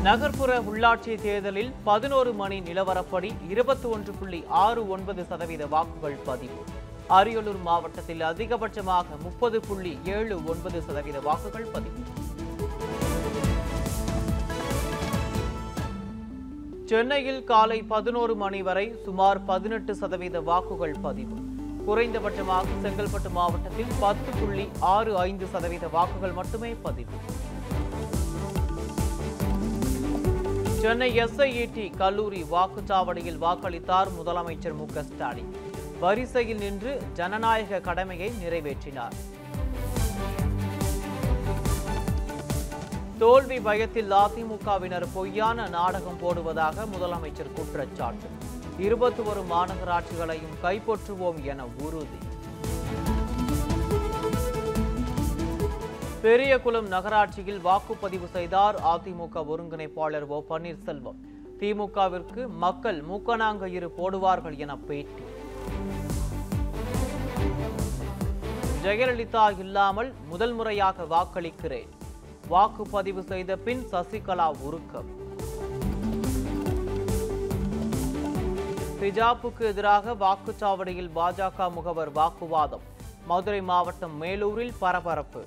நகர்ப்புற உள்ளாட்சி தேர்தலில் பதினோரு மணி நிலவரப்படி இருபத்தி ஒன்று புள்ளி ஆறு ஒன்பது சதவீத வாக்குகள் பதிவு அரியலூர் மாவட்டத்தில் அதிகபட்சமாக முப்பது புள்ளி ஏழு ஒன்பது சதவீத வாக்குகள் பதிவு சென்னையில் காலை பதினோரு மணி வரை சுமார் பதினெட்டு சதவீத வாக்குகள் பதிவு குறைந்தபட்சமாக செங்கல்பட்டு மாவட்டத்தில் பத்து புள்ளி ஆறு ஐந்து சதவீத வாக்குகள் மட்டுமே பதிவு சென்னை எஸ்ஐஇடி கல்லூரி வாக்குச்சாவடியில் வாக்களித்தார் முதலமைச்சர் மு க ஸ்டாலின் வரிசையில் நின்று ஜனநாயக கடமையை நிறைவேற்றினார் தோல்வி பயத்தில் அதிமுகவினர் பொய்யான நாடகம் போடுவதாக முதலமைச்சர் குற்றச்சாட்டு இருபத்தி ஒரு மாநகராட்சிகளையும் கைப்பற்றுவோம் என உறுதி பெரியகுளம் நகராட்சியில் வாக்குப்பதிவு செய்தார் அதிமுக ஒருங்கிணைப்பாளர் ஓ பன்னீர்செல்வம் திமுகவிற்கு மக்கள் மூக்கணாங்கயிறு போடுவார்கள் என பேட்டி ஜெயலலிதா இல்லாமல் முதல் முறையாக வாக்களிக்கிறேன் வாக்குப்பதிவு செய்த பின் சசிகலா உருக்கம் ஹிஜாப்புக்கு எதிராக வாக்குச்சாவடியில் பாஜக முகவர் வாக்குவாதம் மதுரை மாவட்டம் மேலூரில் பரபரப்பு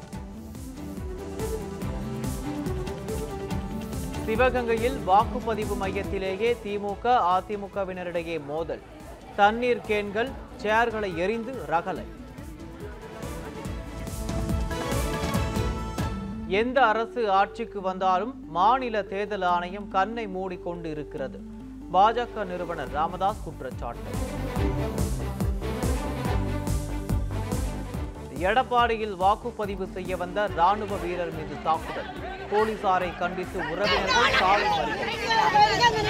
சிவகங்கையில் வாக்குப்பதிவு மையத்திலேயே திமுக அதிமுகவினரிடையே மோதல் தண்ணீர் கேன்கள் சேர்களை எரிந்து ரகலை எந்த அரசு ஆட்சிக்கு வந்தாலும் மாநில தேர்தல் ஆணையம் கண்ணை மூடிக்கொண்டு இருக்கிறது பாஜக நிறுவனர் ராமதாஸ் குற்றச்சாட்டு எடப்பாடியில் வாக்குப்பதிவு செய்ய வந்த ராணுவ வீரர் மீது தாக்குதல் போலீசாரை கண்டித்து உறவினர்கள் சாலை மறியல்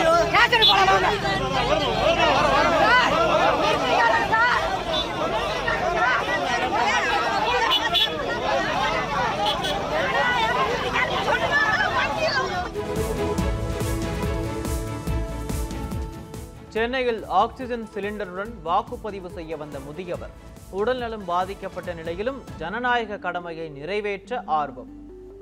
சென்னையில் ஆக்சிஜன் சிலிண்டருடன் வாக்குப்பதிவு செய்ய வந்த முதியவர் உடல்நலம் பாதிக்கப்பட்ட நிலையிலும் ஜனநாயக கடமையை நிறைவேற்ற ஆர்வம்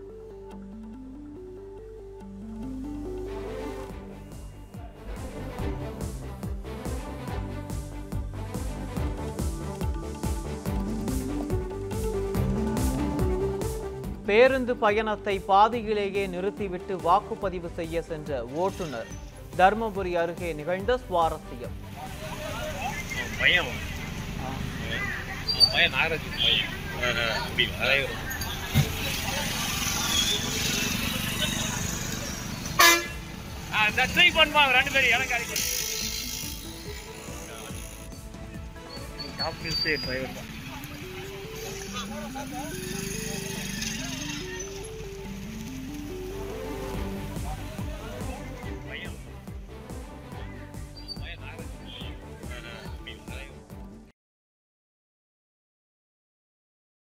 பேருந்து பயணத்தை பாதியிலேயே நிறுத்திவிட்டு வாக்குப்பதிவு செய்ய சென்ற ஓட்டுநர் தர்மபுரி அருகே நிகழ்ந்த சுவாரஸ்யம் அவன் பையன் அவன். அவன் பையன் நாகராஜ் பையன் தலைவர் ட்ரை பண்ணுவாங்க ரெண்டு பேரும் எனக்கு அடிக்க டாப் நியூஸே டிரைவர் தான்